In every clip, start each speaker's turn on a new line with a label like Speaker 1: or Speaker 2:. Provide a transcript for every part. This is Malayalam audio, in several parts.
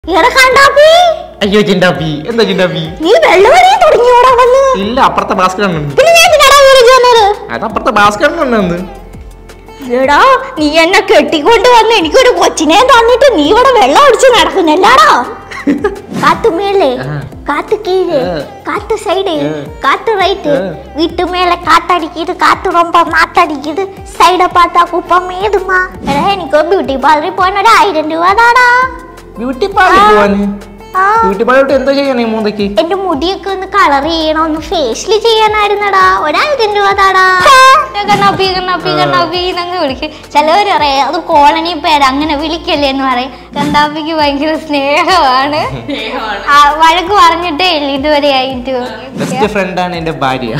Speaker 1: എടാ കണ്ടാപ്പി
Speaker 2: അയ്യോ ചിണ്ടാപ്പി എന്താ ചിണ്ടാപ്പി
Speaker 1: നീ വെള്ളമറിയാൻ തുടങ്ങിയോടാ വന്ന്
Speaker 2: ഇല്ല അപ്പുറത്തെ ഭാസ്കരൻ ഉണ്ട്
Speaker 1: പിന്നെ ഞാൻ എന്തിനാടാ വിളിച്ചു വന്നത്
Speaker 2: അത് അപ്പുറത്തെ ഭാസ്കരൻ ഉണ്ട്
Speaker 1: എടാ നീ എന്നെ കെട്ടിക്കൊണ്ട് വന്ന് എനിക്കൊരു കൊച്ചിനെ തന്നിട്ട് നീ ഇവിടെ വെള്ളം അടിച്ച് നടക്കുന്നല്ലാടാ കാത്തു മേലെ
Speaker 2: ആ.
Speaker 1: കാത്തു കീഴ്
Speaker 2: ആ.
Speaker 1: കാത്തു സൈഡ്
Speaker 2: ആ.
Speaker 1: காத்து ரைட்டு
Speaker 2: ஆ.
Speaker 1: வீட்டு மேல காத்தடிக்குது காத்து ரொம்ப மாத்தடிக்குது சைட பார்த்தா குப்பம் ஏதுமா എടാ എനിക്ക് ബ്യൂട്ടി പാർലറിൽ പോകാൻ ഒരു ആയിരം രൂപ താടാ
Speaker 2: ബ്യൂട്ടി പാർലർ പോവാന്
Speaker 1: ആ
Speaker 2: ബ്യൂട്ടി പാർലർ എന്തോ ചെയ്യണേ മൂന്നയ്ക്ക്
Speaker 1: എന്റെ മുടിയൊക്കെ ഒന്ന് കളർ ചെയ്യണം ഒന്ന് ഫേഷ്യൽ ചെയ്യാനായിരുന്നടാ ഒരായിരം രൂപ താടാ കണ്ണാപ്പി കണ്ണാപ്പി കണ്ണാപ്പി എന്നങ്ങ് വിളിക്കും ചിലവർ പറയാം അത് കോളനി പേര് അങ്ങനെ വിളിക്കല്ലേ എന്ന് പറയും കണ്ണാപ്പിക്ക് ഭയങ്കര സ്നേഹമാണ് ആ, വഴക്ക് പറഞ്ഞിട്ടേ ഇല്ല ഇതുവരെ ആയിട്ട്
Speaker 2: ബെസ്റ്റ് ഫ്രണ്ടാണ് എന്റെ ഭാര്യ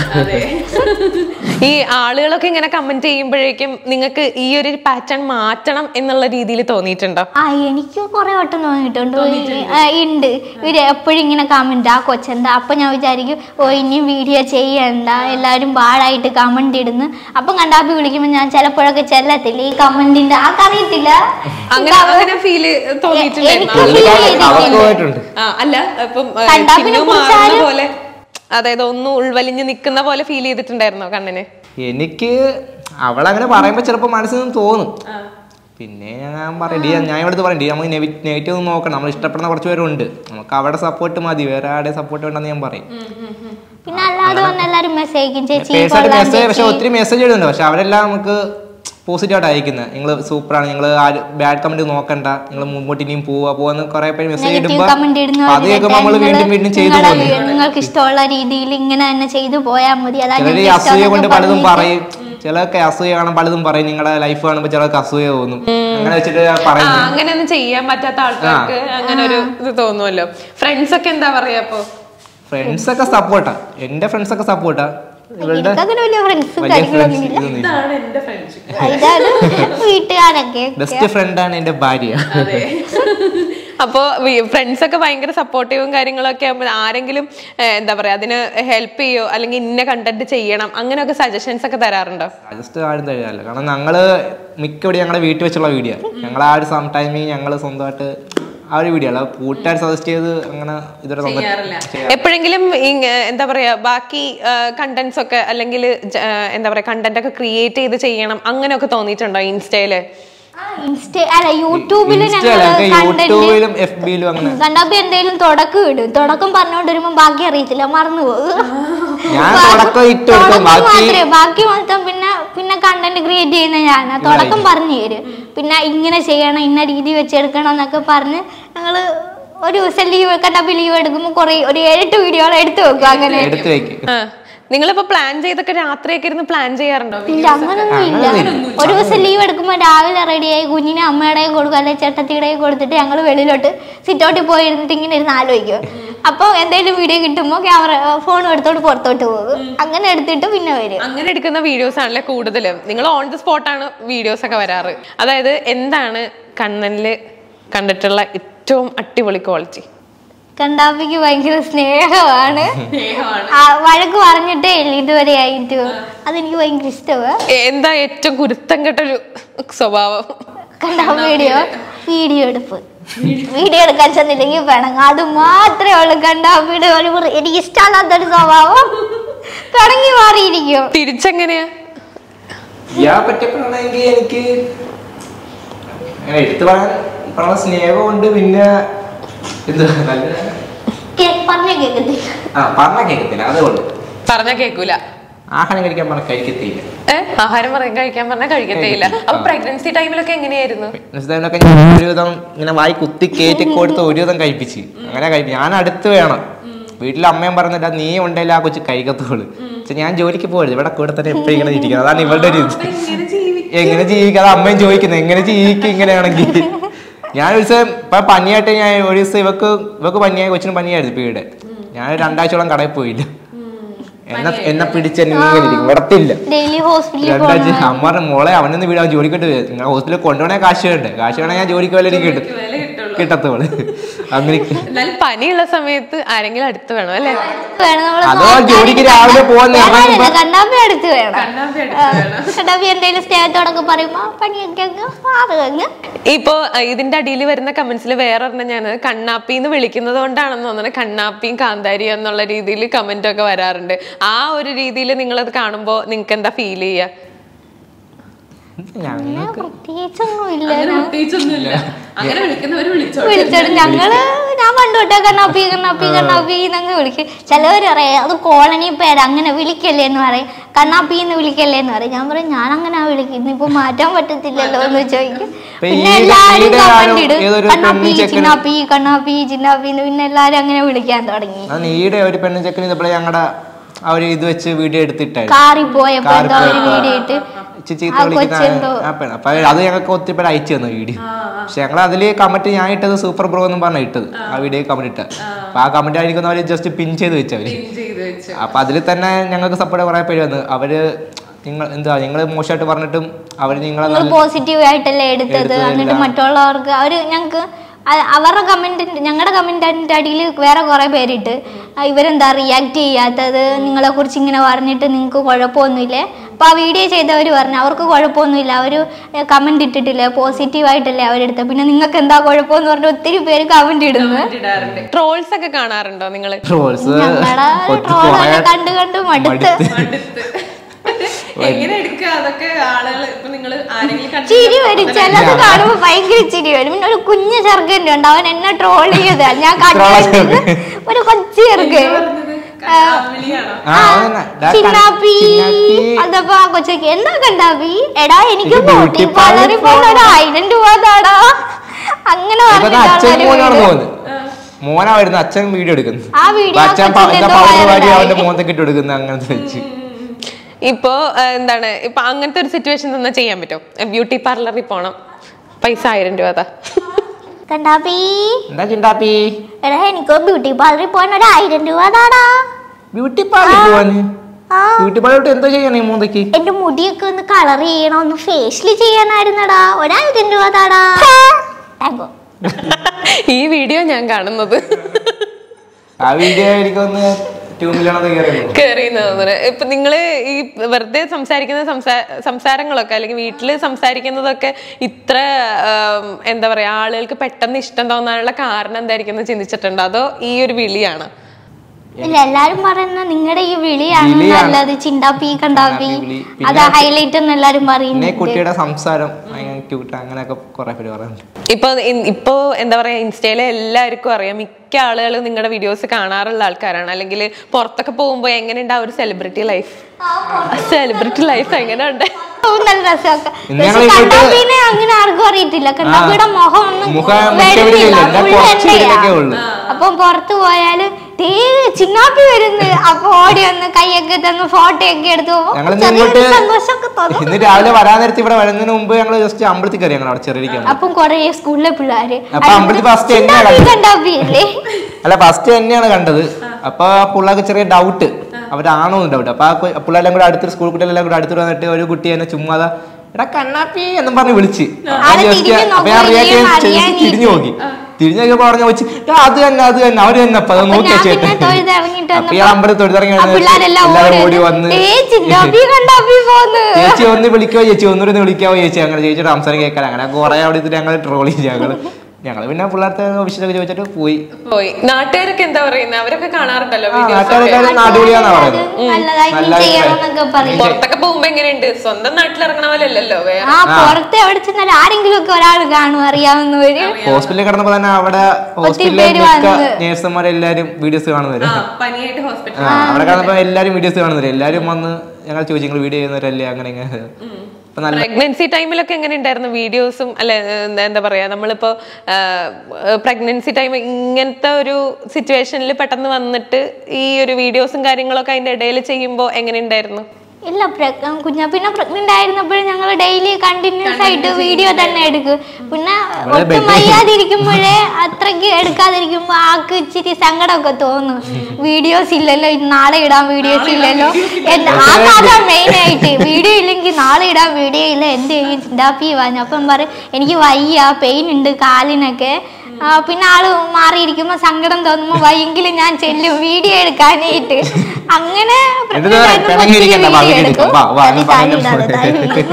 Speaker 3: ഈ ആളുകളൊക്കെ ഇങ്ങനെ കമന്റ് ചെയ്യുമ്പോഴേക്കും നിങ്ങൾക്ക് ഈ ഒരു പാറ്റേൺ മാറ്റണം എന്നുള്ള രീതിയിൽ തോന്നിയിട്ടുണ്ടോ
Speaker 1: ആ എനിക്ക് കുറെ വട്ടം തോന്നിയിട്ടുണ്ട് ആ, ഉണ്ട് ഇവര് എപ്പോഴും ഇങ്ങനെ കമന്റ് ആ കൊച്ചെന്താ അപ്പൊ ഞാൻ വിചാരിക്കും ഓ ഇനിയും വീഡിയോ ചെയ്യണ്ട എല്ലാവരും പാടായിട്ട് കമന്റ് ഇടുന്നു അപ്പം കണ്ടാപ്പി വിളിക്കുമ്പോ ഞാൻ ചിലപ്പോഴൊക്കെ ചെല്ലത്തില്ല ഈ കമന്റിന്റെ ആ അറിയത്തില്ല
Speaker 3: അങ്ങനെ അങ്ങനെ ഫീല് തോന്നിയിട്ടുണ്ടായിരുന്നു
Speaker 1: എനിക്ക് feel ചെയ്തിട്ടില്ല.
Speaker 2: അവർക്ക് പോയിട്ടുണ്ട്
Speaker 3: ആ, അല്ല ഇപ്പം ഏ,
Speaker 1: കണ്ടാപ്പിനെ
Speaker 3: ചിന്നു
Speaker 1: കുറിച്ച്
Speaker 3: മാറുന്ന
Speaker 1: ആരും-
Speaker 3: പോലെ അതായത് ഒന്ന് ഉൾവലിഞ്ഞ് നിൽക്കുന്ന പോലെ ഫീൽ ചെയ്തിട്ടുണ്ടായിരുന്നോ കണ്ണിന്
Speaker 2: എനിക്ക് അവളങ്ങനെ പറയുമ്പോ ചിലപ്പോ മനസ്സിൽ നിന്ന് തോന്നും പിന്നെ ഞാൻ പറയും ഡി ഞാൻ ഇവിടുത്തെ പറയും ഡി നമുക്ക് നെഗറ്റീവ് ഒന്നും നോക്കണം നമ്മൾ ഇഷ്ടപ്പെടുന്ന കുറച്ച് പേരുണ്ട് നമുക്ക് അവിടെ സപ്പോർട്ട് മതി വേറെ ആരുടെ സപ്പോർട്ട് വേണ്ടെന്ന് ഞാൻ പറയും
Speaker 1: പിന്നെ അല്ലാതെ വന്ന് എല്ലാരും മെസ്സേജ് ചേച്ചി
Speaker 2: പേഴ്സായിട്ട്
Speaker 1: കൊള്ളാം
Speaker 2: മെസ്സേജ് പക്ഷെ
Speaker 1: ചേച്ചി.
Speaker 2: ഒത്തിരി മെസ്സേജ് ഇടുന്നുണ്ട് പക്ഷെ അവരെല്ലാം നമുക്ക് പോസിറ്റീവ് ആയിട്ട് അയക്കുന്നത് നിങ്ങൾ സൂപ്പറാണ് നിങ്ങൾ ബാഡ് കമന്റ് നോക്കണ്ട നിങ്ങൾ മുമ്പോട്ട് ഇനിയും പോവാ പോവാന്ന് കുറെ പേര് മെസ്സേജ്
Speaker 1: നെഗറ്റീവ്
Speaker 2: ഇടുമ്പോ
Speaker 1: കമന്റ്
Speaker 2: അത് കേൾക്കുമ്പോൾ നമ്മൾ വീണ്ടും വീണ്ടും ചെയ്തു പോകുന്നു
Speaker 1: നിങ്ങൾക്ക് ഇഷ്ടമുള്ള രീതിയിൽ ഇങ്ങനെ തന്നെ ചെയ്തു പോയാൽ മതി അതാ
Speaker 2: ചിലർ ഈ
Speaker 1: ഞങ്ങൾക്ക്
Speaker 2: അസൂയ കൊണ്ട്
Speaker 1: ഇഷ്ടമെന്നൊക്കെ
Speaker 2: പലതും
Speaker 1: പറഞ്ഞിട്ട്.
Speaker 2: പറയും ചിലർക്ക് അസൂയ കാണാൻ പലതും പറയും നിങ്ങളുടെ ലൈഫ് കാണുമ്പോൾ ചിലർക്ക് അസൂയ തോന്നും അങ്ങനെ വെച്ചിട്ട്
Speaker 3: ആ
Speaker 2: പറയുന്നു
Speaker 3: അങ്ങനെ ഒന്നും ചെയ്യാൻ പറ്റാത്ത ആൾക്കാർക്ക് അങ്ങനെ ഒരു ഇത് തോന്നുമല്ലോ ഫ്രണ്ട്സ് ഒക്കെ എന്താ പറയാ അപ്പൊ
Speaker 2: ഫ്രണ്ട്സ് ഒക്കെ സപ്പോർട്ടാ എന്റെ ഫ്രണ്ട്സ് ഒക്കെ സപ്പോർട്ടാ ഇവളുടെ
Speaker 1: എനിക്കങ്ങനെ വലിയ ഫ്രണ്ട്സും
Speaker 2: വലിയ ഫ്രണ്ട്സ്
Speaker 1: കാര്യങ്ങളൊന്നും ഇല്ല
Speaker 3: ഇതാണ് എന്റെ ഫ്രണ്ട്ഷിപ്പ്
Speaker 1: ഇതാണ് വീട്ടുകാരൊക്കെ
Speaker 2: ബെസ്റ്റ് ഫ്രണ്ടാണ് എന്റെ ഭാര്യ
Speaker 3: അപ്പോ ഫ്രണ്ട്സ് ഒക്കെ ഭയങ്കര സപ്പോർട്ടീവും കാര്യങ്ങളൊക്കെ ആകുമ്പോൾ ആരെങ്കിലും ഏ, എന്താ പറയാ അതിന് ഹെൽപ്പ് ചെയ്യോ അല്ലെങ്കിൽ ഇന്ന കണ്ടന്റ് ചെയ്യണം അങ്ങനെയൊക്കെ സജഷൻസ് ഒക്കെ തരാറുണ്ടോ
Speaker 2: ജസ്റ്റ് ആരും തരാറില്ല കാരണം ഞങ്ങള് മിക്കവിടെ ഞങ്ങളുടെ വീട്ടിൽ വെച്ചുള്ള വീഡിയോ ഞങ്ങൾ ആ ഒരു സം ടൈമിൽ ഞങ്ങൾ സ്വന്തമായിട്ട് ആ ഒരു വീഡിയോ അല്ല കൂട്ടുകാർ സജസ്റ്റ് ചെയ്ത് അങ്ങനെ ഇതുവരെ സ്വന്തം
Speaker 3: എപ്പോഴെങ്കിലും ഇങ് എന്താ പറയാ ബാക്കി കണ്ടന്റ്സ് ഒക്കെ അല്ലെങ്കിൽ എന്താ പറയാ കണ്ടന്റ് ഒക്കെ ക്രിയേറ്റ് ചെയ്ത് ചെയ്യണം അങ്ങനെയൊക്കെ തോന്നിയിട്ടുണ്ടോ ഇൻസ്റ്റയില്
Speaker 1: ഇൻസ്റ്റ അല്ല യൂട്യൂബിൽ
Speaker 2: ഇൻസ്റ്റയില്
Speaker 1: ഞങ്ങൾ കണ്ടന്റ്
Speaker 2: യൂട്യൂബിലും എഫ് ബിയിലും അങ്ങനെ
Speaker 1: കണ്ടപ്പോ എന്തെങ്കിലും തുടക്കം ഇടും തുടക്കം പറഞ്ഞോണ്ട് വരുമ്പോ ബാക്കി അറിയത്തില്ല മറന്നു പോകും
Speaker 2: ഞാൻ തുടക്കം ഇട്ട് കൊടുക്കും
Speaker 1: തുടക്കം
Speaker 2: ബാക്കി
Speaker 1: മാത്രമേ ബാക്കി മൊത്തം പിന്നെ പിന്നെ കണ്ടന്റ് ക്രിയേറ്റ് ചെയ്യുന്ന ഞാനാ തുടക്കം പറഞ്ഞു തരും പിന്നെ ഇങ്ങനെ ചെയ്യണം ഇന്ന രീതി വെച്ചെടുക്കണം എന്നൊക്കെ പറഞ്ഞ് ഞങ്ങള് ഒരു ദിവസം ലീവ് കണ്ടപ്പോ ലീവ് എടുക്കുമ്പോ കുറെ ഒരു ഏഴെട്ട് വീഡിയോകൾ എടുത്തു വെക്കും അങ്ങനെ
Speaker 2: എടുത്തു വെക്കും
Speaker 3: ആ നിങ്ങളിപ്പോ പ്ലാൻ ചെയ്തൊക്കെ രാത്രിയൊക്കെ ഇരുന്ന് പ്ലാൻ ചെയ്യാറുണ്ടോ
Speaker 1: ഇല്ല അങ്ങനൊന്നും ഇല്ല ഒരു ദിവസം ലീവ് എടുക്കുമ്പോൾ രാവിലെ റെഡിയായി കുഞ്ഞിനെ അമ്മയുടെ കൊടുക്കും അല്ലെങ്കിൽ ചേട്ടത്തിയുടെ കൊടുത്തിട്ട് ഞങ്ങൾ വെളിയിലോട്ട് സിറ്റൗട്ടിൽ പോയി ഇരുന്നിട്ട് ഇങ്ങനെ ഇരുന്ന് ആലോചിക്കും അപ്പോൾ എന്തെങ്കിലും വീഡിയോ കിട്ടുമ്പോൾ ക്യാമറ ഫോൺ എടുത്തോട്ട് പുറത്തോട്ട് പോകും അങ്ങനെ എടുത്തിട്ട് പിന്നെ വരും
Speaker 3: അങ്ങനെ എടുക്കുന്ന വീഡിയോസ് ആണല്ലേ കൂടുതലും നിങ്ങൾ ഓൺ ദി സ്പോട്ടാണ് വീഡിയോസ് ഒക്കെ വരാറ് അതായത് എന്താണ് കണ്ണനില് കണ്ടിട്ടുള്ള ഏറ്റവും അടിപൊളി ക്വാളിറ്റി
Speaker 1: കണ്ടാപ്പിക്ക് ഭയങ്കര സ്നേഹമാണ് ആ, വഴക്ക് പറഞ്ഞിട്ടേ ഇല്ല ഇതുവരെ ആയിട്ട് അതെനിക്ക് ഭയങ്കര ഇഷ്ടമാണ്
Speaker 3: എന്താ ഏറ്റവും കുരുത്തം കെട്ടൊരു സ്വഭാവം
Speaker 1: കണ്ടാ വീഡിയോ വീഡിയോ എടുപ്പ് വീഡിയോ എടുക്കാൻ ചെന്നില്ലെങ്കിൽ പിണങ്ങും അത് മാത്രമേ ഉള്ളൂ കണ്ടാ വീഡിയോ ഒരു വൃ- എനിക്ക് ഇഷ്ടമല്ലാത്തൊരു സ്വഭാവം പിണങ്ങി മാറിയിരിക്കും
Speaker 3: തിരിച്ചെങ്ങനെയാ
Speaker 2: ഇയാ പറ്റിയപ്പോഴാണെങ്കിൽ എനിക്ക് അങ്ങനെ എടുത്തു പറയാൻ പറയാൻ സ്നേഹമുണ്ട് പിന്നെ എന്ത് നല്ല
Speaker 1: പറഞ്ഞ കേൾക്കത്തില്ല
Speaker 2: ആ പറഞ്ഞാൽ കേൾക്കത്തില്ല അതുകൊണ്ട്
Speaker 3: പറഞ്ഞാ കേക്കൂല
Speaker 2: ആഹാരം കഴിക്കാൻ പറഞ്ഞാൽ കഴിക്കത്തില്ല
Speaker 3: ഏ ആഹാരം പറയാൻ കഴിക്കാൻ പറഞ്ഞാൽ കഴിക്കത്തേയില്ല അപ്പൊ പ്രഗ്നൻസി ടൈമിലൊക്കെ എങ്ങനെയായിരുന്നു
Speaker 2: മനസ്സിലായതിനൊക്കെ ഞാൻ ഒരുവിധം ഇങ്ങനെ വായി കുത്തി കയറ്റി കൊടുത്ത് ഒരുവിധം കഴിപ്പിച്ച് അങ്ങനെ കഴിപ്പിച്ചു ഞാൻ അടുത്ത് വേണം വീട്ടിലെ അമ്മയും പറഞ്ഞിട്ട് നീ ഉണ്ടെങ്കിൽ ആ കൊച്ചു കഴിക്കത്തുള്ളൂ പക്ഷെ ഞാൻ ജോലിക്ക് പോകരുത് ഇവിടെ കൂടെ തന്നെ എപ്പോഴും ഇങ്ങനെ ഇരിക്കുന്നത് അതാണ് ഇവളുടെ ഒരു ഇത് എങ്ങനെ ജീവിക്കാതെ അമ്മയും ചോദിക്കുന്നത് എങ്ങനെ ജീവിക്കും ഇങ്ങനെയാണെങ്കിൽ ഞാൻ ഒരു ദിവസം ഇപ്പൊ പനിയായിട്ട് ഞാൻ ഒരു ദിവസം ഇവക്ക് ഇവക്ക് പനിയായി കൊച്ചിന് പനിയായിരുന്നു ഇപ്പൊ ഇവിടെ ഞാൻ രണ്ടാഴ്ചയോളം കടയിൽ പോയില്ല എന്നെ എന്നെ പിടിച്ച് എന്നെ ഇങ്ങനെ ഇരിക്കും വിടത്തില്ല
Speaker 1: ഡെയിലി ഹോസ്പിറ്റലിൽ
Speaker 2: രണ്ടാഴ്ച അമ്മ പറഞ്ഞു മോളെ അവനൊന്ന് വീട് അവൻ ജോലിക്ക് നിങ്ങൾ ഹോസ്പിറ്റലിൽ കൊണ്ടുപോകണേ കാശ് വേണ്ടേ കാശ് വേണേ ഞാൻ ജോലിക്ക് വല്ല എനിക്ക് കിട്ടും കിട്ടത്തുള്ളൂ അങ്ങനെ
Speaker 3: എന്നാലും പനിയുള്ള സമയത്ത് ആരെങ്കിലും അടുത്ത് വേണം അല്ലേ
Speaker 1: വേണം നമ്മള്
Speaker 2: അതോ
Speaker 1: നോക്കാനും
Speaker 2: ജോലിക്ക് രാവിലെ പോവാൻ
Speaker 1: വേറെ
Speaker 2: ഇറങ്ങുമ്പോ-
Speaker 1: ആരുമില്ല, കണ്ണാപ്പി അടുത്ത് വേണം
Speaker 3: കണ്ണാപ്പി
Speaker 1: കണ്ണാപ്പി എന്തെങ്കിലും സ്നേഹത്തോടൊക്കെ പറയുമ്പോ പണിയൊക്കെ അങ്ങ് മാറും അങ്ങ്
Speaker 3: ഇപ്പോ അഹ് ഇതിന്റെ അടിയിൽ വരുന്ന കമന്റ്സിൽ വേറെ ഒരെണ്ണം ഞാൻ കണ്ണാപ്പി എന്ന് വിളിക്കുന്നത് കൊണ്ടാണെന്ന് തോന്നുന്നത് കണ്ണാപ്പിയും കാന്താരിയും എന്നുള്ള രീതിയിൽ കമന്റ് ഒക്കെ വരാറുണ്ട് ആ ഒരു രീതിയിൽ നിങ്ങൾ അത് കാണുമ്പോ നിങ്ങൾക്ക് എന്താ ഫീൽ ചെയ്യാ
Speaker 2: ഞങ്ങൾ
Speaker 1: അങ്ങനെ പ്രത്യേകിച്ചൊന്നും ഇല്ല
Speaker 3: പ്രത്യേകിച്ചൊന്നുമില്ല അങ്ങനെ വിളിക്കുന്നവർ വിളിച്ചോ
Speaker 1: വിളിച്ചോട് ഞങ്ങള് ഞാൻ പണ്ട് തൊട്ടേ കണ്ണാപ്പി കണ്ണാപ്പി കണ്ണാപ്പി എന്നങ്ങ് വിളിക്കും ചിലവർ പറയും അത് കോളനി പേര് അങ്ങനെ വിളിക്കല്ലേ എന്ന് പറയും കണ്ണാപ്പി എന്ന് വിളിക്കല്ലേ എന്ന് പറയും ഞാൻ പറയും ഞാൻ അങ്ങനെ വിളിക്കുന്നു ഇപ്പൊ മാറ്റാൻ പറ്റത്തില്ലല്ലോ എന്ന് ചോദിക്കും
Speaker 2: ഇപ്പൊ
Speaker 1: പിന്നെ
Speaker 2: ഈ
Speaker 1: എല്ലാരും
Speaker 2: ഈയിടെ
Speaker 1: കമന്റ്
Speaker 2: ആരോ
Speaker 1: ഇടും
Speaker 2: ഏതൊരു
Speaker 1: കണ്ണാപ്പി
Speaker 2: പെണ്ണ് ചെക്കന്
Speaker 1: ചിന്നാപ്പി കണ്ണാപ്പി ചിന്നാപ്പി എന്ന് പിന്നെ എല്ലാരും അങ്ങനെ വിളിക്കാൻ തുടങ്ങി
Speaker 2: ഞാൻ ഈടെ ഒരു പെണ്ണ് ചെക്കൻ ഇതപ്പോഴേ ഞങ്ങളുടെ ആ ഒരു ഇത് വെച്ച് വീഡിയോ എടുത്തിട്ടായിരുന്നു
Speaker 1: കാറി പോയപ്പോ
Speaker 2: കാറി
Speaker 1: എന്തോ ഒരു
Speaker 2: പോയപ്പോ
Speaker 1: വീഡിയോ ഇട്ട്
Speaker 2: ചി- ചീത്ത
Speaker 1: ആ
Speaker 2: വിളിക്കുന്ന
Speaker 1: കൊച്ചെന്തോ
Speaker 2: ആ പെണ്ണ് അപ്പൊ അത് ഞങ്ങൾക്ക് ഒത്തിരി പേര് അയച്ചു തന്നു വീഡിയോ പക്ഷെ ഞങ്ങൾ അതില് കമന്റ് ഞാൻ ഇട്ടത് സൂപ്പർ ബ്രോ എന്നും പറഞ്ഞ ഇട്ടത് ആ വീഡിയോ കമന്റ് ഇട്ട അപ്പൊ ആ കമന്റ് ആയിരിക്കും അവര് ജസ്റ്റ് പിൻ ചെയ്ത് വെച്ചവര് അപ്പൊ അതിൽ തന്നെ ഞങ്ങൾക്ക് സപ്പോർട്ട് കുറെ പേര് വന്നു അവര് നിങ്ങൾ എന്താ നിങ്ങൾ മോശമായിട്ട് പറഞ്ഞിട്ടും അവര് നിങ്ങളെ
Speaker 1: നിങ്ങൾ
Speaker 2: നല്ല
Speaker 1: പോസിറ്റീവ് ആയിട്ടല്ലേ എടുത്തത്
Speaker 2: എടുത്തത്
Speaker 1: എന്നിട്ട്
Speaker 2: എല്ലാം.
Speaker 1: മറ്റുള്ളവർക്ക് അവര് ഞങ്ങൾക്ക് അവരുടെ കമന്റിന്റെ ഞങ്ങളുടെ കമന്റിന്റെ അടിയിൽ വേറെ കുറെ പേരിട്ട് ആ, ഇവരെന്താ റിയാക്ട് ചെയ്യാത്തത് നിങ്ങളെ കുറിച്ച് ഇങ്ങനെ പറഞ്ഞിട്ട് നിങ്ങൾക്ക് കുഴപ്പമൊന്നുമില്ലേ അപ്പൊ ആ വീഡിയോ ചെയ്തവർ പറഞ്ഞു അവർക്ക് കുഴപ്പമൊന്നുമില്ല അവർ കമന്റ് ഇട്ടിട്ടില്ല പോസിറ്റീവ് ആയിട്ടല്ലേ അവരെടുത്തത് പിന്നെ നിങ്ങൾക്ക് എന്താ കുഴപ്പമെന്ന് പറഞ്ഞ് ഒത്തിരി പേര് കമന്റ് ഇടുന്നു
Speaker 3: ട്രോൾസ് ഒക്കെ കാണാറുണ്ടോ നിങ്ങൾ
Speaker 2: ട്രോൾസ്
Speaker 1: ഞങ്ങളുടെ ട്രോളൊക്കെ കണ്ട് കണ്ട് മടുത്ത്
Speaker 3: എങ്ങനെ എടുക്കുക അതൊക്കെ ആളുകൾ ഇപ്പൊ നിങ്ങൾ ആരെങ്കിലും
Speaker 1: ചിരി വരും ചിലത് കാണുമ്പോ ഭയങ്കര ചിരി വരും പിന്നെ ഒരു കുഞ്ഞു ചെറുക്കൻ്റെ ഉണ്ട് അവൻ എന്നെ ട്രോൾ ചെയ്ത ഞാൻ കണ്ടു ഒരു കൊച്ചു ചെറുക്ക്
Speaker 2: ആ അതന്നെ. ദാ കൺ-
Speaker 1: ചിന്നാപ്പി
Speaker 2: ചിന്നാപ്പി.
Speaker 1: അതപ്പോ ആ കൊച്ചൊക്കെ എന്താ കണ്ടാപ്പി എടാ എനിക്ക്
Speaker 2: എനിക്ക്
Speaker 1: ബ്യൂട്ടി
Speaker 2: beauty
Speaker 1: പാർലറിൽ
Speaker 2: parlour
Speaker 1: പോകണം ഒരു ആയിരം രൂപ താടാ അങ്ങനെ
Speaker 2: ഇപ്പൊ ദാ അച്ഛൻ
Speaker 1: പറഞ്ഞിട്ടുള്ള
Speaker 2: മോനാണ്
Speaker 1: ഒരു
Speaker 2: പോകുന്നത് മോനാ വരുന്നത് അച്ഛൻ വീഡിയോ എടുക്കുന്നു
Speaker 1: ആ വീഡിയോ
Speaker 2: അപ്പൊ അച്ഛൻ
Speaker 1: കൊച്ചിന്റെ എന്തോ
Speaker 2: പൗഡർ വാരി
Speaker 1: viral
Speaker 2: അവന്റെ
Speaker 1: ആയി.
Speaker 2: മുഖത്തൊക്കെ ഇട്ട് കൊടുക്കുന്നത് അങ്ങനത്തെ വെച്ച്
Speaker 3: ഇപ്പോ ആ, എന്താണ് ഇപ്പൊ അങ്ങനത്തെ ഒരു സിറ്റുവേഷൻ തന്നെ ചെയ്യാൻ പറ്റും ബ്യൂട്ടി പാർലറിൽ പോണം പൈസ ആയിരം രൂപ അതാ
Speaker 1: കണ്ടാപ്പി
Speaker 2: എന്താ ചിണ്ടാപ്പി
Speaker 1: എടാ എനിക്ക് ബ്യൂട്ടി പാർലറിൽ പോകാൻ ഒരു ആയിരം രൂപ താടാ
Speaker 2: ബ്യൂട്ടി പാർലർ പോവാന്
Speaker 1: ആ
Speaker 2: ബ്യൂട്ടി പാർലർ എന്തോ ചെയ്യണേ മൂന്നയ്ക്ക്
Speaker 1: എന്റെ മുടിയൊക്കെ ഒന്ന് കളർ ചെയ്യണം ഒന്ന് ഫേഷ്യൽ ചെയ്യാനായിരുന്നടാ ഒരായിരം രൂപ താടാ താങ്കോ
Speaker 3: ഈ വീഡിയോ ഞാൻ കാണുന്നത്
Speaker 2: ആ വീഡിയോ എനിക്കൊന്ന് ടൂ മില്യൺ അത് കയറിയത്
Speaker 3: കേറിയെന്ന് ഇപ്പൊ നിങ്ങള് ഈ വെറുതെ സംസാരിക്കുന്ന സംസാ- സംസാരങ്ങളൊക്കെ അല്ലെങ്കിൽ വീട്ടില് സംസാരിക്കുന്നതൊക്കെ ഇത്ര ആം, എന്താ പറയാ ആളുകൾക്ക് പെട്ടെന്ന് ഇഷ്ടം തോന്നാനുള്ള കാരണം എന്തായിരിക്കും എന്ന് ചിന്തിച്ചിട്ടുണ്ടോ അതോ ഈ ഒരു വിളിയാണ്
Speaker 1: ഇല്ല എല്ലാരും പറയുന്ന നിങ്ങളുടെ ഈ വിളിയാണ്
Speaker 2: വിളിയാണ്.
Speaker 1: നല്ലത് ചിണ്ടാപ്പി കണ്ടാപ്പി
Speaker 2: ചിണ്ടാപ്പി വിളി.
Speaker 1: അത്
Speaker 2: പിന്നെ-
Speaker 1: ഹൈലൈറ്റ് എന്ന് എല്ലാരും
Speaker 2: പിന്നെ
Speaker 1: പറയുന്നുണ്ട്
Speaker 2: കുട്ടിയുടെ സംസാരം ഭയങ്കര ക്യൂട്ട് അങ്ങനെയൊക്കെ കുറെ പേര് പറയുന്നുണ്ട്
Speaker 3: ഇപ്പൊ ഇൻ- ഇപ്പൊ എന്താ പറയാ ഇൻസ്റ്റയിലെ എല്ലാവർക്കും അറിയാം മിക്ക ആളുകൾ നിങ്ങളുടെ വീഡിയോസ് കാണാറുള്ള ആൾക്കാരാണ് അല്ലെങ്കിൽ പുറത്തൊക്കെ പോകുമ്പോ എങ്ങനെയുണ്ട് ആ ഒരു സെലിബ്രിറ്റി ലൈഫ് സെലിബ്രിറ്റി ലൈഫ് എങ്ങനെയുണ്ട്
Speaker 1: ഓ, നല്ല രസമൊക്കെ
Speaker 2: ഇന്ന്
Speaker 1: പക്ഷെ
Speaker 2: ഞങ്ങൾ ഇങ്ങോട്ട്
Speaker 1: കണ്ണാപ്പിനെ അങ്ങനെ ആർക്കും അറിയത്തില്ല കണ്ണാപ്പിയുടെ മുഖം ഒന്നും
Speaker 2: മുഖം
Speaker 1: വരുന്നില്ല
Speaker 2: മുഖ്യമില്ല, എല്ലാം
Speaker 1: full
Speaker 2: കുറച്ച്
Speaker 1: എണ്ണയാ.
Speaker 2: ഇതിലൊക്കെ ഉള്ളു.
Speaker 1: അപ്പം പുറത്തു പോയാല് ദേ ചിന്നാപ്പി വരുന്നു അപ്പൊ ഓടി വന്ന് കൈയൊക്കെ തന്ന് ഫോട്ടോ ഒക്കെ എടുത്തു പോകുമ്പോ
Speaker 2: ഞങ്ങൾ
Speaker 1: ചെറിയൊരു
Speaker 2: ഇങ്ങോട്ട്
Speaker 1: സന്തോഷമൊക്കെ തോന്നും
Speaker 2: ഇന്ന് രാവിലെ വരാൻ നേരത്ത് ഇവിടെ വരുന്നതിന് മുമ്പ് ഞങ്ങൾ ജസ്റ്റ് അമ്പലത്തിൽ കയറി ഞങ്ങൾ അവിടെ ചെറിയിരിക്കാൻ
Speaker 1: അപ്പം കൊറേ സ്കൂളിലെ പിള്ളേര്
Speaker 2: അപ്പൊ അമ്പലത്തിൽ first എന്നെയാ
Speaker 1: ചിന്നാപ്പി
Speaker 2: കണ്ടത്.
Speaker 1: കണ്ടാപ്പി അല്ലേ
Speaker 2: അല്ല ഫസ്റ്റ് തന്നെയാണ് കണ്ടത് അപ്പൊ ആ പിള്ളേർക്ക് ചെറിയ ഡൗട്ട് അവരാണോ ഡൗട്ട് അപ്പൊ ആ കു- പിള്ളേരെല്ലാം കൂടെ അടുത്തൊരു സ്കൂൾ കുട്ടികളെല്ലാം കൂടെ അടുത്ത് വന്നിട്ട് ഒരു കുട്ടി എന്നെ ചുമ്മാതാ എടാ കണ്ണാപ്പി എന്നും പറഞ്ഞ് വിളിച്ച്
Speaker 1: ആള്
Speaker 2: ജസ്റ്റ്
Speaker 1: തിരിഞ്ഞ്
Speaker 2: അപ്പൊ ഞാൻ റിയാക്ട്
Speaker 1: നോക്കുകയും
Speaker 2: ചെയ്യാൻ
Speaker 1: അറിയാൻ
Speaker 2: തിരിഞ്ഞു നോക്കി തിരിഞ്ഞു നോക്കിയപ്പോ പറഞ്ഞു വെച്ച് അത് തന്നെ അത് തന്നെ അവര് തന്നെ അപ്പൊ അത്
Speaker 1: അപ്പൊ
Speaker 2: നോക്കി
Speaker 1: ഞാൻ
Speaker 2: വെച്ചേട്ടെ
Speaker 1: പിന്നെ തൊഴുതിറങ്ങിട്ട്
Speaker 2: അപ്പൊ ഈ അമ്പലത്തിൽ തൊഴുതിറങ്ങി
Speaker 1: ആ പിള്ളേരെല്ലാം
Speaker 2: എല്ലാവരും
Speaker 1: ഓടി
Speaker 2: ഓടി
Speaker 1: വന്ന്,
Speaker 2: വന്ന്
Speaker 1: "ഏയ് ചിന്നാപ്പി കണ്ടാപ്പി പോന്ന്
Speaker 2: ചേച്ചി ഒന്ന് വിളിക്കോ ചേച്ചി ഒന്നുകൂടി ഒന്ന് വിളിക്കാവോ ചേച്ചി അങ്ങനെ ചേച്ചിയുടെ സംസാരം കേൾക്കാൻ അങ്ങനെ കുറെ അവിടെ ഇരുന്നിട്ട് ഞങ്ങൾ ട്രോൾ ചെയ്തു ഞങ്ങള് ഞങ്ങള് പിന്നെ പിള്ളേർക്ക് വിഷയമൊക്കെ ചോദിച്ചിട്ട് പോയി
Speaker 3: പോയി നാട്ടുകാരൊക്കെ എന്താ പറയുന്നത് അവരൊക്കെ കാണാറുണ്ടല്ലോ
Speaker 2: ആ,
Speaker 3: വീഡിയോസ്
Speaker 2: നാട്ടുകാരെല്ലാരും അടിപൊളിയാന്നാ പറയുന്നത്
Speaker 1: നല്ലതായി
Speaker 2: നല്ല
Speaker 1: ചെയ്യണമെന്നൊക്കെ പറയും
Speaker 3: പുറത്തൊക്കെ പോകുമ്പോ എങ്ങനെയുണ്ട് സ്വന്തം നാട്ടിൽ ഇറങ്ങണ പോലെ അല്ലല്ലോ വേറെ
Speaker 1: ആ പുറത്ത് എവിടെ ചെന്നാലും ആരെങ്കിലും ഒക്കെ ഒരാൾ കാണും അറിയാവുന്നവര്
Speaker 2: ഹോസ്പിറ്റലിൽ കിടന്നപ്പോ തന്നെ അവിടെ ഹോസ്പിറ്റലിലെ
Speaker 1: പേര്
Speaker 2: മിക്ക
Speaker 1: വന്ന്.
Speaker 2: നേഴ്സുമാരെല്ലാരും വീഡിയോസ് കാണുന്നവര്
Speaker 3: പനിയായിട്ട് ഹോസ്പിറ്റൽ
Speaker 2: ആ, അവിടെ കിടന്നപ്പോ എല്ലാരും വീഡിയോസ് കാണുന്നവര് എല്ലാരും വന്ന് ഞങ്ങൾ ചോദിച്ചു നിങ്ങൾ വീഡിയോ ചെയ്യുന്നവരല്ലേ അങ്ങനെ ഇങ്ങനെ അപ്പൊ നല്ല
Speaker 3: പ്രഗ്നൻസി ടൈമിലൊക്കെ എങ്ങനെ ഉണ്ടായിരുന്നു വീഡിയോസും അല്ലെ എന്താ എന്താ പറയാ നമ്മളിപ്പോ പ്രഗ്നൻസി ടൈം ഇങ്ങനത്തെ ഒരു സിറ്റുവേഷനിൽ പെട്ടെന്ന് വന്നിട്ട് ഈ ഒരു വീഡിയോസും കാര്യങ്ങളൊക്കെ അതിന്റെ ഇടയിൽ ചെയ്യുമ്പോൾ എങ്ങനെ ഉണ്ടായിരുന്നു
Speaker 1: ഇല്ല preg- കുഞ്ഞാ പിന്നെ പ്രഗ്നന്റ് ആയിരുന്നപ്പോഴും ഞങ്ങൾ ഡെയിലി കണ്ടിന്യൂസ് ആയിട്ട് വീഡിയോ തന്നെ എടുക്കും പിന്നെ ഒട്ടും വയ്യാതിരിക്കുമ്പോഴേ അത്രയ്ക്ക് എടുക്കാതിരിക്കുമ്പോ ആൾക്ക് ഇച്ചിരി സങ്കടമൊക്കെ തോന്നും വീഡിയോസ് ഇല്ലല്ലോ ഇന്ന് നാളെ ഇടാൻ വീഡിയോസ് ഇല്ലല്ലോ എന്ന് ആ കഥ മെയിൻ ആയിട്ട് വീഡിയോ ഇല്ലെങ്കിൽ നാളെ ഇടാൻ വീഡിയോ ഇല്ല എന്ത് ചെയ്യും ചിന്താപ്പി വാഞ്ഞു അപ്പം പറയും എനിക്ക് വയ്യ പെയിൻ ഉണ്ട് കാലിനൊക്കെ ആ, പിന്നെ ആള് മാറിയിരിക്കുമ്പോ സങ്കടം തോന്നുമ്പോ വൈകിലും ഞാൻ ചെല്ലും വീഡിയോ എടുക്കാനായിട്ട് അങ്ങനെ
Speaker 2: എന്നിട്ട് പറയാം, പിണങ്ങിയിരിക്കണ്ട, വാ, വീഡിയോ എടുക്കാം. വാ, വാ, എന്ന് പറഞ്ഞ്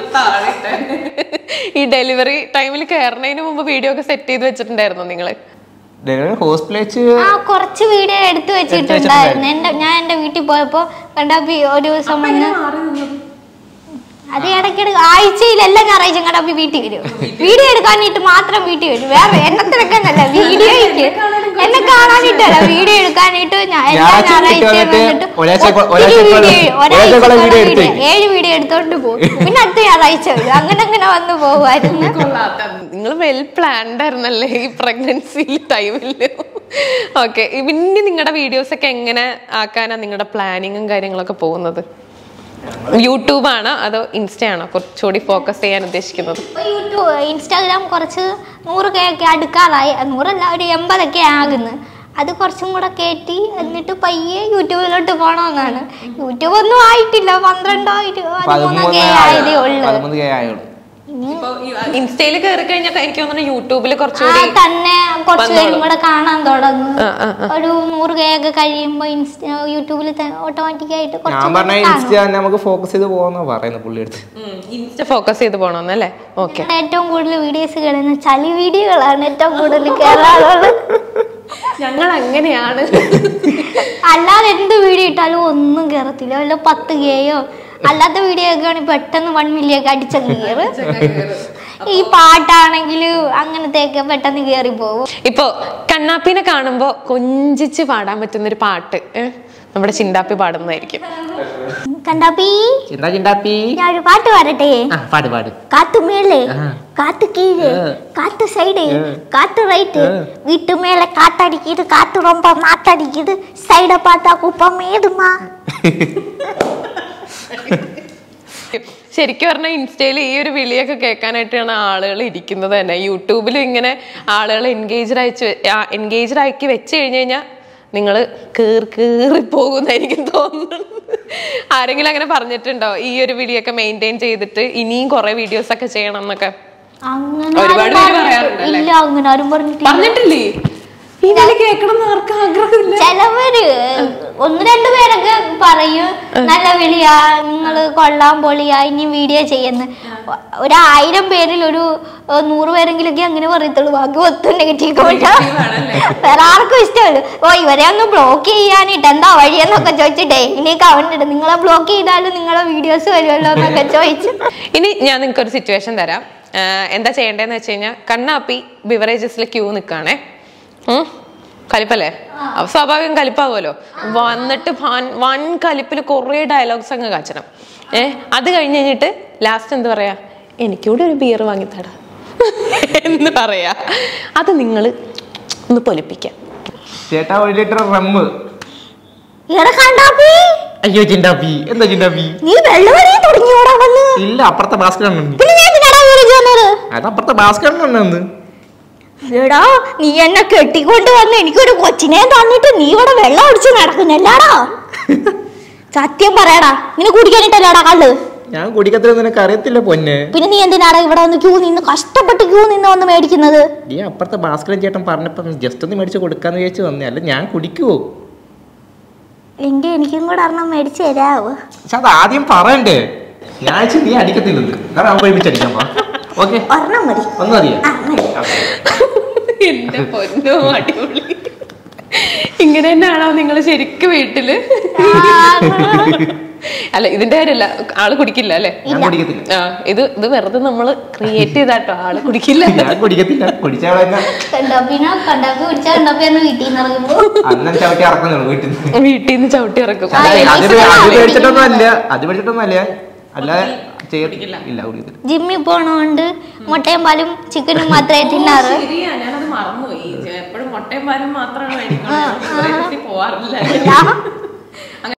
Speaker 3: ഈ ഡെലിവറി ടൈമിൽ കയറുന്നതിന് മുമ്പ് വീഡിയോ ഒക്കെ സെറ്റ് ചെയ്ത് വെച്ചിട്ടുണ്ടായിരുന്നു നിങ്ങള്
Speaker 2: ഡെലിവറി ഹോസ്പിറ്റലിൽ വെച്ച്
Speaker 1: ആ കുറച്ച് വീഡിയോ എടുത്തു വെച്ചിട്ടുണ്ടായിരുന്നു എന്റെ ഞാൻ എന്റെ വീട്ടിൽ പോയപ്പോ കണ്ടാപ്പി ഒരു ദിവസം വന്ന് അത് ഇടയ്ക്കിടയ്ക്ക് ആഴ്ചയിൽ എല്ലാ ഞായറാഴ്ച കണ്ടാപ്പി വീട്ടിൽ വരും വീഡിയോ എടുക്കാനായിട്ട് മാത്രം വീട്ടിൽ വരും വേറെ എണ്ണത്തിനൊക്കെന്നല്ല വീഡിയോയ്ക്ക് എന്നെ കാണാനായിട്ടല്ല വീഡിയോ എടുക്കാനായിട്ട് ഞാൻ എല്ലാ
Speaker 2: ഞായറാഴ്ച വീട്ടിൽ
Speaker 1: ഞായറാഴ്ചയും
Speaker 2: വന്നിട്ട്
Speaker 1: വന്നിട്ട്
Speaker 2: ഒരാഴ്ച-
Speaker 1: ഒത്തിരി
Speaker 2: ഒരാഴ്ചക്കുള്ള-
Speaker 1: വീഡിയോ
Speaker 2: ഒരാഴ്ചക്കുള്ള വീഡിയോ
Speaker 1: ഒരാഴ്ചക്കുള്ള
Speaker 2: എടുത്ത്
Speaker 1: വീഡിയോ ഏഴ് വീഡിയോ എടുത്തോണ്ട് പോകും പിന്നെ അടുത്ത ഞായറാഴ്ച വരും അങ്ങനെ അങ്ങനെ വന്ന് പോകുമായിരുന്നു
Speaker 3: നിങ്ങൾ വെൽ പ്ലാൻഡ് ആയിരുന്നല്ലേ ഈ പ്രഗ്നൻസി ടൈമിൽ ഓക്കെ പിന്നെ നിങ്ങളുടെ വീഡിയോസ് ഒക്കെ എങ്ങനെ ആക്കാനാ നിങ്ങളുടെ പ്ലാനിങ്ങും കാര്യങ്ങളൊക്കെ പോകുന്നത് യൂട്യൂബ് ആണോ അതോ ഇൻസ്റ്റ ആണോ കുറച്ചുകൂടി ഫോക്കസ് ചെയ്യാൻ ഉദ്ദേശിക്കുന്നത്
Speaker 1: ഇപ്പൊ യൂട്യൂബ് ഇൻസ്റ്റാഗ്രാം കുറച്ച് നൂറ് കെ ഒക്കെ അടുക്കാറായി നൂറല്ല ഒരു എൺപതൊക്കെ ആകുന്നു അത് കുറച്ചും കൂടെ കയറ്റി എന്നിട്ട് പയ്യെ യൂട്യൂബിലോട്ട് പോകണമെന്നാണ് യൂട്യൂബ് ഒന്നും ആയിട്ടില്ല പന്ത്രണ്ടോ ഇരു- പതിമൂന്നൊക്കെ ആയതേ ഉള്ളു
Speaker 2: പതിമൂന്ന് കെ ആയുള്ളൂ
Speaker 3: ഇൻസ്റ്റയിൽ കയറി കഴിഞ്ഞാൽ എനിക്ക് തോന്നുന്നു യൂട്യൂബിൽ
Speaker 1: ആ
Speaker 3: കുറച്ചുകൂടി
Speaker 1: തന്നെ കുറച്ച് പേരും കൂടെ കാണാൻ തുടങ്ങും
Speaker 3: ആ, ആ, ആ.
Speaker 1: ഒരു നൂറ് കെ ഒക്കെ കഴിയുമ്പോ ഇൻസ്റ്റ യൂട്യൂബിൽ ഓട്ടോമാറ്റിക് ആയിട്ട്
Speaker 2: ഞാൻ
Speaker 1: കുറച്ച്
Speaker 2: പറഞ്ഞ ഇൻസ്റ്റ തന്നെ നമുക്ക് ഫോക്കസ് ചെയ്ത് പോകുന്ന പറയുന്നത് പുള്ളി എടുത്ത്
Speaker 3: ഇൻസ്റ്റ ഫോക്കസ് ചെയ്ത് പോകണമെന്നല്ലേ ഓക്കെ
Speaker 1: ഏറ്റവും കൂടുതൽ വീഡിയോസ് കാണുന്ന ചളി വീഡിയോകളാണ് ഏറ്റവും കൂടുതൽ കേറാറുള്ളത്
Speaker 3: ഞങ്ങൾ അങ്ങനെയാണ്
Speaker 1: അല്ലാതെ എന്ത് വീഡിയോ ഇട്ടാലും ഒന്നും കയറത്തില്ല വല്ല പത്ത് കെയോ അല്ലാത്ത വീഡിയോ ഒക്കെ ആണെങ്കിൽ പെട്ടെന്ന് വൺ മില്യൺ ഒക്കെ അടിച്ചങ്ങ് കയറ് ഈ പാട്ടാണെങ്കിൽ അങ്ങനത്തെയൊക്കെ പെട്ടെന്ന് കയറി പോകും
Speaker 3: ഇപ്പൊ കണ്ണാപ്പിനെ കാണുമ്പോ കൊഞ്ചിച്ച് പാടാൻ പറ്റുന്ന ഒരു പാട്ട് ഏ? നമ്മുടെ ചിണ്ടാപ്പി പാടുന്നതായിരിക്കും
Speaker 1: കണ്ടാപ്പി
Speaker 2: ചിന്താ ചിണ്ടാപ്പി
Speaker 1: ഞാൻ ഒരു പാട്ട് പാടട്ടെ
Speaker 2: ആ പാട് പാട്
Speaker 1: காத்து மேலே
Speaker 2: ஆ.
Speaker 1: காத்து கீழே
Speaker 2: ஆ.
Speaker 1: காத்து சைடு
Speaker 2: ஆ.
Speaker 1: காத்து ரைட்டு
Speaker 2: ஆ.
Speaker 1: வீட்டு மேல காத்தடிக்குது காத்து ரொம்ப மாத்தடிக்குது சைட பார்த்தா குப்பம் ஏதுமா
Speaker 3: ശരിക്കും പറഞ്ഞാൽ ഇൻസ്റ്റയിൽ ഈ ഒരു വിളിയൊക്കെ കേൾക്കാനായിട്ടാണ് ആളുകൾ ഇരിക്കുന്നത് തന്നെ യൂട്യൂബിൽ ഇങ്ങനെ ആളുകൾ എൻഗേജ്ഡ് അയച്ച് എൻഗേജ്ഡ് ആക്കി വെച്ച് കഴിഞ്ഞ് കഴിഞ്ഞാൽ നിങ്ങൾ കീറി കീറി പോകുന്ന എനിക്ക് തോന്നുന്നുണ്ട് ആരെങ്കിലും അങ്ങനെ പറഞ്ഞിട്ടുണ്ടോ ഈ ഒരു വിളിയൊക്കെ മെയിൻറ്റെയിൻ ചെയ്തിട്ട് ഇനിയും കുറെ വീഡിയോസ് ഒക്കെ ചെയ്യണം എന്നൊക്കെ
Speaker 1: അങ്ങനെ
Speaker 3: ഒരുപാട്
Speaker 1: ആരും
Speaker 3: പേര്
Speaker 1: പറഞ്ഞിട്ട്-
Speaker 3: പറയാറുണ്ടല്ലേ?
Speaker 1: ഇല്ല അങ്ങനെ ആരും പറഞ്ഞിട്ടില്ല
Speaker 3: പറഞ്ഞിട്ടില്ലേ ഈ വിളി കേൾക്കണം എന്ന് ആർക്കും ആഗ്രഹമില്ല
Speaker 1: ചിലവര് ഒന്ന് രണ്ടു പേരൊക്കെ പറയും നല്ല വിളിയാ നിങ്ങള് കൊള്ളാൻ പൊളിയാ ഇനി വീഡിയോ ചെയ്യുന്നു ഒരായിരം പേരിൽ ഒരു ഏഹ്, നൂറ് പേരെങ്കിലൊക്കെ അങ്ങനെ പറയത്തുള്ളൂ ബാക്കി ഒത്തും നെഗറ്റീവ് കമന്റ് വേറെ ആർക്കും ഇഷ്ടമല്ല ഓ ഇവരെ ഒന്ന് ബ്ലോക്ക് ചെയ്യാനിട്ട് എന്താ വഴിയെന്നൊക്കെ ചോദിച്ച് ഡെയിലി കമന്റ് ഇടും നിങ്ങളെ ബ്ലോക്ക് ചെയ്താലും നിങ്ങളെ വീഡിയോസ് വരുമല്ലോ എന്നൊക്കെ ചോദിച്ചു
Speaker 3: ഇനി ഞാൻ നിങ്ങൾക്ക് ഒരു സിറ്റുവേഷൻ തരാം ആഹ് എന്താ ചെയ്യേണ്ടതെന്ന് വെച്ച് കഴിഞ്ഞാൽ കണ്ണാപ്പി ബിവറേജസിൽ ക്യൂ നിൽക്കുകയാണേ കലിപ്പല്ലേ അപ്പൊ സ്വാഭാവികം കലിപ്പാവുമല്ലോ വന്നിട്ട് വൻ- വൻ കലിപ്പിൽ കുറേ ഡയലോഗ്സ് അങ്ങ് കാച്ചണം ഏ അത് കഴിഞ്ഞ് കഴിഞ്ഞിട്ട് ലാസ്റ്റ് എന്ത് പറയാ എനിക്കൂടെ ഒരു ബിയർ വാങ്ങിത്തട എന്ന് പറയാ അത് നിങ്ങൾ ഒന്ന് പൊലിപ്പിക്കാം
Speaker 2: ചേട്ടാ ഒരു ലിറ്റർ റമ്മ്
Speaker 1: എടാ കണ്ടാപ്പി
Speaker 2: അയ്യോ ചിണ്ടാപ്പി എന്താ ചിണ്ടാപ്പി
Speaker 1: നീ വെള്ളമടി തുടങ്ങിയോടാ വന്ന്
Speaker 2: ഇല്ല അപ്പുറത്തെ ഭാസ്കരൻ ഉണ്ട്
Speaker 1: പിന്നെ ഞാൻ എന്തിനാടാ വിളിച്ചു വന്നത്
Speaker 2: അത് അപ്പുറത്തെ ഭാസ്കരൻ ഉണ്ട്
Speaker 1: എടാ നീ എന്നെ കെട്ടിക്കൊണ്ട് വന്ന് എനിക്കൊരു കൊച്ചിനെ തന്നിട്ട് നീ ഇവിടെ വെള്ളം അടിച്ച് നടക്കുന്നല്ലാടാ സത്യം പറയടാ നിന്നെ കുടിക്കാനിട്ടല്ലാടാ കള്ള്
Speaker 2: ഞാൻ കുടിക്കത്തില്ല നിനക്ക് അറിയത്തില്ല പൊന്നെ
Speaker 1: പിന്നെ നീ എന്തിനാടാ ഇവിടെ വന്ന് ക്യൂ നിന്ന് കഷ്ടപ്പെട്ട് ക്യൂ നിന്ന് വന്ന് മേടിക്കുന്നത്
Speaker 2: ഈ അപ്പുറത്തെ ഭാസ്കരൻ ചേട്ടൻ പറഞ്ഞപ്പം ജസ്റ്റ് ഒന്ന് മേടിച്ച് കൊടുക്കാന്ന് വിചാരിച്ചു വന്നേ അല്ല ഞാൻ കുടിക്കുവോ
Speaker 1: എങ്കിൽ എനിക്കും കൂടെ ഒരെണ്ണം മേടിച്ച് തരാവോ
Speaker 2: പക്ഷെ അത് ആദ്യം പറയണ്ടേ ഞാൻ വെച്ച് നീ അടിക്കത്തില്ലെന്ന് കാരണം അവൻ ഒരുമിച്ച് അടിക്കാൻ ഓക്കെ
Speaker 1: ഒരെണ്ണം മതി
Speaker 2: ഒന്ന് മതിയോ
Speaker 1: ആ മതി
Speaker 3: എന്റെ പൊന്നോ അടിപൊളി ഇങ്ങനെ തന്നെയാണോ നിങ്ങൾ ശരിക്കും വീട്ടില് അല്ല ഇതിന്റെ കാര്യമല്ല ആള് കുടിക്കില്ല അല്ലേ
Speaker 2: ഞാൻ കുടിക്കത്തില്ല
Speaker 3: ആ ഇത് ഇത് വെറുതെ നമ്മള് ക്രിയേറ്റ് ചെയ്താട്ടോ ആള് കുടിക്കില്ല
Speaker 2: ഞാൻ കുടിക്കത്തില്ല കുടിച്ചാൽ
Speaker 1: കണ്ടാപ്പിനോ കണ്ടാപ്പി കുടിച്ചാ കണ്ടാപ്പി എന്ന് വീട്ടിൽ നിന്ന് ഇറങ്ങുമ്പോ
Speaker 2: അന്നേരം ചവിട്ടി ഇറക്കുന്നുള്ളൂ വീട്ടിൽ നിന്ന്
Speaker 3: വീട്ടിൽ നിന്ന് ചവിട്ടി ഇറക്കും
Speaker 2: അതെ,
Speaker 1: ആ,
Speaker 2: അത്
Speaker 1: ഈ
Speaker 2: വേ- അത്
Speaker 1: സമയം
Speaker 2: മേടിച്ചിട്ടൊന്നും അല്ല അത് മേടിച്ചിട്ടൊന്നും അല്ല അല്ലാതെ ചെയ്യത്തില്ല ഇല്ല കുടിക്കത്തില്ല
Speaker 1: ജിമ്മിൽ പോണോണ്ട് മുട്ടയും പാലും ചിക്കനും മാത്രമേ തിന്നാറ്
Speaker 3: ശരിയാ ഞാനത് മറന്നുപോയി എപ്പോഴും മുട്ടയും പാലും മാത്രമാണ് പോവാറില്ല
Speaker 1: ഞാൻ